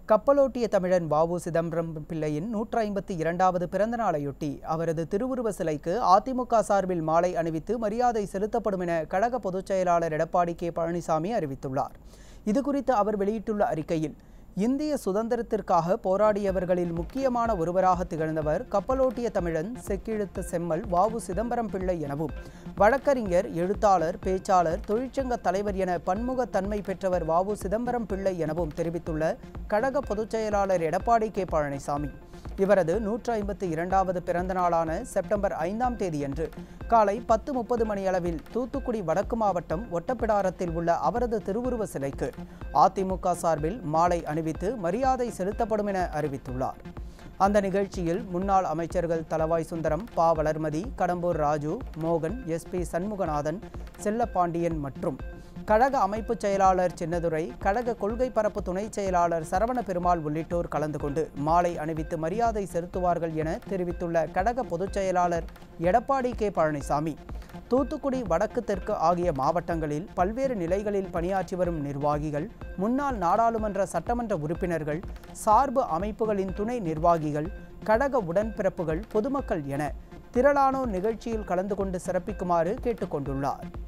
கப்பலோட்டிய தமிழன் வாவு சிதம்பரம் பிள்ளையின் நூற்று ஐம்பத்தி இரண்டாவது பிறந்த நாளையொட்டி அவரது திருவுருவ சிலைக்கு அதிமுக சார்பில் மாலை அணிவித்து மரியாதை செலுத்தப்படும் என கழக பொதுச் செயலாளர் எடப்பாடி கே பழனிசாமி அறிவித்துள்ளார் இதுகுறித்து அவர் வெளியிட்டுள்ள அறிக்கையில் இந்திய சுதந்திரத்திற்காக போராடியவர்களில் முக்கியமான ஒருவராக திகழ்ந்தவர் கப்பலோட்டிய தமிழன் செக்கிழுத்த செம்மல் வாவு சிதம்பரம் பிள்ளை எனவும் வழக்கறிஞர் எழுத்தாளர் பேச்சாளர் தொழிற்சங்க தலைவர் என பன்முகத்தன்மை பெற்றவர் வாவு சிதம்பரம் பிள்ளை எனவும் தெரிவித்துள்ள கழக பொதுச் செயலாளர் எடப்பாடி கே பழனிசாமி இவரது நூற்று ஐம்பத்தி இரண்டாவது பிறந்த நாளான செப்டம்பர் ஐந்தாம் தேதியன்று காலை பத்து முப்பது மணியளவில் தூத்துக்குடி வடக்கு மாவட்டம் ஒட்டப்பிடாரத்தில் உள்ள அவரது திருவுருவ சிலைக்கு அதிமுக சார்பில் மாலை அணிவித்து மரியாதை செலுத்தப்படும் என அறிவித்துள்ளார் அந்த நிகழ்ச்சியில் முன்னாள் அமைச்சர்கள் தலவாய் சுந்தரம் பா வளர்மதி கடம்பூர் ராஜு மோகன் எஸ்பி சண்முகநாதன் செல்லப்பாண்டியன் மற்றும் கழக அமைப்புச் செயலாளர் சின்னதுரை கழக கொள்கை பரப்பு துணைச் செயலாளர் சரவண பெருமாள் உள்ளிட்டோர் கலந்து கொண்டு மாலை அணிவித்து மரியாதை செலுத்துவார்கள் என தெரிவித்துள்ள கழக பொதுச் செயலாளர் எடப்பாடி கே பழனிசாமி தூத்துக்குடி வடக்கு தெற்கு ஆகிய மாவட்டங்களில் பல்வேறு நிலைகளில் பணியாற்றி வரும் நிர்வாகிகள் முன்னாள் நாடாளுமன்ற சட்டமன்ற உறுப்பினர்கள் சார்பு அமைப்புகளின் துணை நிர்வாகிகள் கழக உடன்பிறப்புகள் பொதுமக்கள் என திரளானோர் நிகழ்ச்சியில் கலந்து கொண்டு சிறப்பிக்குமாறு கேட்டுக்கொண்டுள்ளார்